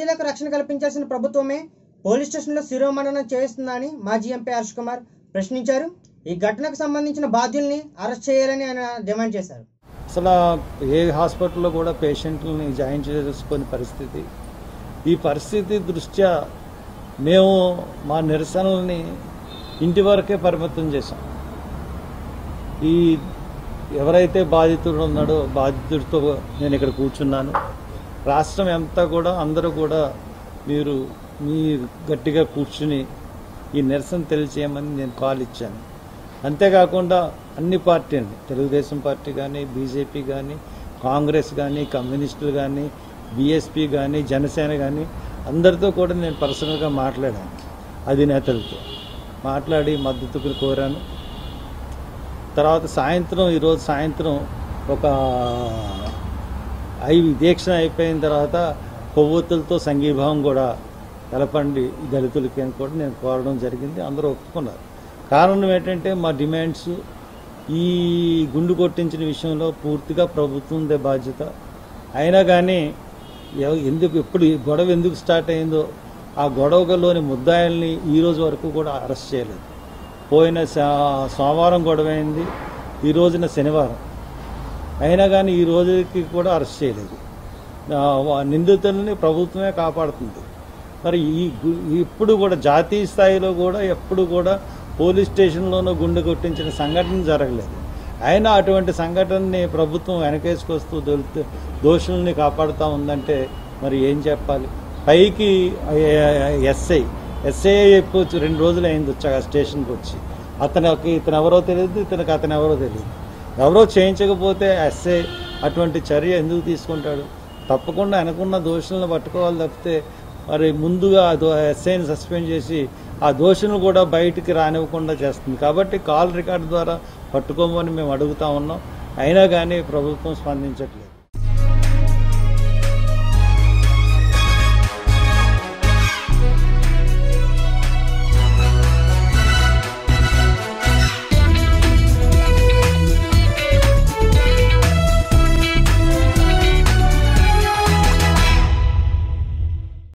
ఎస్సీలకు రక్షణ కల్పించాల్సిన ప్రభుత్వమే పోలీస్ స్టేషన్లో శిరోమండనం చేస్తుందని మాజీ ఎంపీ హర్ష్ కుమార్ ప్రశ్నించారు ఈ ఘటనకు సంబంధించిన బాధ్యుల్ని అరెస్ట్ చేయాలని ఆయన డిమాండ్ చేశారు అసలు ఏ హాస్పిటల్లో కూడా పేషెంట్లని జాయిన్ చేసుకునే పరిస్థితి ఈ పరిస్థితి దృష్ట్యా మేము మా నిరసనల్ని ఇంటి వరకే పరిమితం చేశాం ఈ ఎవరైతే బాధితుడు ఉన్నాడో బాధితుడితో నేను ఇక్కడ కూర్చున్నాను రాష్ట్రం అంతా కూడా అందరూ కూడా మీరు మీ గట్టిగా కూర్చుని ఈ నిరసన తెలియచేయమని నేను కాల్ ఇచ్చాను అంతేకాకుండా అన్ని పార్టీలు తెలుగుదేశం పార్టీ కానీ బీజేపీ కానీ కాంగ్రెస్ కానీ కమ్యూనిస్టులు కానీ బీఎస్పీ కానీ జనసేన కానీ అందరితో కూడా నేను పర్సనల్గా మాట్లాడాను అధినేతలతో మాట్లాడి మద్దతు కోరాను తర్వాత సాయంత్రం ఈరోజు సాయంత్రం ఒక అయి దీక్షణ అయిపోయిన తర్వాత కొవ్వొత్తులతో సంఘీభావం కూడా తెలపండి ఈ దళితులకి అని కూడా నేను కోరడం జరిగింది అందరూ ఒప్పుకున్నారు కారణం ఏంటంటే మా డిమాండ్స్ ఈ గుండు కొట్టించిన విషయంలో పూర్తిగా ప్రభుత్వందే బాధ్యత అయినా కానీ ఎవ- ఎందుకు ఎప్పుడు ఈ గొడవ ఎందుకు స్టార్ట్ అయిందో ఆ గొడవలోని ముద్దాయిల్ని ఈ రోజు వరకు కూడా అరెస్ట్ చేయలేదు పోయిన సా- సోమవారం గొడవ అయింది ఈ రోజున శనివారం అయినా కానీ ఈ రోజుకి కూడా అరెస్ట్ చేయలేదు ఆ, వా- నిందితుల్ని ప్రభుత్వమే కాపాడుతుంది మరి ఈ గు- ఇప్పుడు కూడా జాతీయ స్థాయిలో కూడా ఎప్పుడు కూడా పోలీస్ స్టేషన్లోనూ గుండె కొట్టించిన సంఘటన జరగలేదు అయినా అటువంటి సంఘటనని ప్రభుత్వం వెనకేసుకొస్తూ దొరికితే దోషుల్ని కాపాడుతూ ఉందంటే మరి ఏం చెప్పాలి పైకి ఎస్ఐ ఎస్ఐ చెప్పొచ్చు రెండు రోజులు అయింది వచ్చాక స్టేషన్కి వచ్చి అతనికి ఇతను ఎవరో తెలియదు ఇతనికి అతను ఎవరో తెలియదు ఎవరో చేయించకపోతే ఎస్ఐ అటువంటి చర్య ఎందుకు తీసుకుంటాడు తప్పకుండా అనుకున్న దోషులను పట్టుకోవాలి తప్పితే మరి ముందుగా ఆ దో- ఎస్ఐని సస్పెండ్ చేసి ఆ దోషులను కూడా బయటికి రానివ్వకుండా చేస్తుంది కాబట్టి కాల్ రికార్డు ద్వారా పట్టుకోమని మేము అడుగుతా ఉన్నాం అయినా కానీ ప్రభుత్వం స్పందించట్లేదు